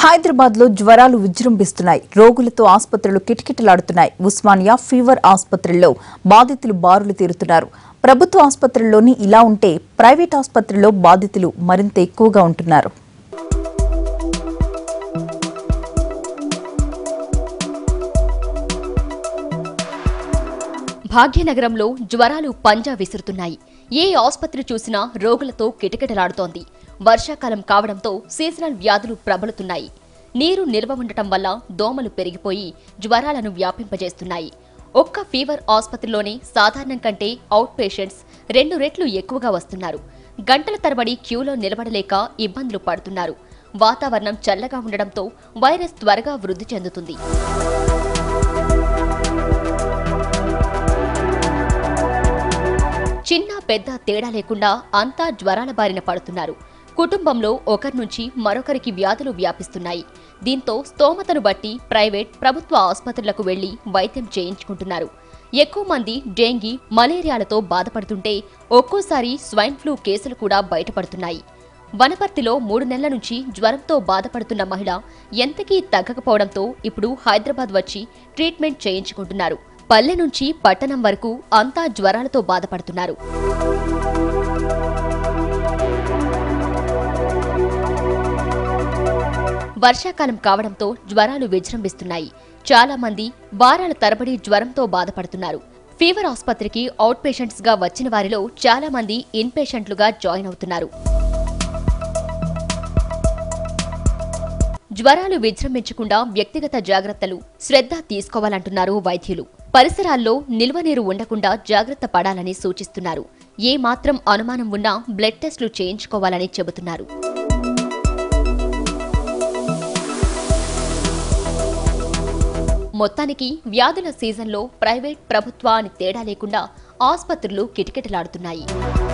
హైదరాబాద్ లో జ్వరాలు విజృంభిస్తున్నాయి రోగులతో ఆసుపత్రులు కిటకిటలాడుతున్నాయి ఉస్మానియా ఫీవర్ ఆసుపత్రుల్లో బాధితులు బారులు తీరుతున్నారు ప్రభుత్వ ఆసుపత్రుల్లోని ఇలా ఉంటే ప్రైవేట్ ఆసుపత్రుల్లో బాధితులు మరింత ఎక్కువగా ఉంటున్నారు భాగ్యనగరంలో జ్వరాలు పంజా విసురుతున్నాయి ఏ ఆసుపత్రి చూసినా రోగులతో కిటకిటలాడుతోంది వర్షాకాలం కావడంతో సీజనల్ వ్యాధులు ప్రబలుతున్నాయి నీరు నిల్వ ఉండటం వల్ల దోమలు పెరిగిపోయి జ్వరాలను వ్యాపింపజేస్తున్నాయి ఒక్క ఫీవర్ ఆసుపత్రిలోనే సాధారణం కంటే అవుట్ పేషెంట్స్ రెండు రెట్లు ఎక్కువగా వస్తున్నారు గంటల తరబడి క్యూలో నిలబడలేక ఇబ్బందులు పడుతున్నారు వాతావరణం చల్లగా ఉండడంతో వైరస్ త్వరగా వృద్ధి చెందుతుంది చిన్న పెద్ద తేడా లేకుండా అంతా జ్వరాల బారిన పడుతున్నారు కుటుంబంలో ఒకరి నుంచి మరొకరికి వ్యాధులు వ్యాపిస్తున్నాయి దీంతో స్తోమతను బట్టి ప్రైవేట్ ప్రభుత్వ ఆసుపత్రులకు వెళ్లి వైద్యం చేయించుకుంటున్నారు ఎక్కువ మంది డెంగీ మలేరియాలతో బాధపడుతుంటే ఒక్కోసారి స్వైన్ ఫ్లూ కేసులు కూడా బయటపడుతున్నాయి వనపర్తిలో మూడు నెలల నుంచి జ్వరంతో బాధపడుతున్న మహిళ ఎంతకీ తగ్గకపోవడంతో ఇప్పుడు హైదరాబాద్ వచ్చి ట్రీట్మెంట్ చేయించుకుంటున్నారు పల్లె నుంచి పట్టణం వరకు అంతా జ్వరాలతో బాధపడుతున్నారు వర్షాకాలం కావడంతో జ్వరాలు విజృంభిస్తున్నాయి చాలా మంది వారాల తరబడి జ్వరంతో బాధపడుతున్నారు ఫీవర్ ఆసుపత్రికి అవుట్ పేషెంట్స్ గా వచ్చిన వారిలో చాలా మంది ఇన్ పేషెంట్లుగా జాయిన్ అవుతున్నారు జ్వరాలు విజృంభించకుండా వ్యక్తిగత జాగ్రత్తలు శ్రద్ధ తీసుకోవాలంటున్నారు వైద్యులు పరిసరాల్లో నిల్వ నీరు ఉండకుండా జాగ్రత్త పడాలని సూచిస్తున్నారు ఏ మాత్రం అనుమానం ఉన్నా బ్లడ్ టెస్టులు చేయించుకోవాలని చెబుతున్నారు మొత్తానికి వ్యాధుల సీజన్లో ప్రైవేట్ ప్రభుత్వ అని తేడా లేకుండా ఆసుపత్రులు కిటకిటలాడుతున్నాయి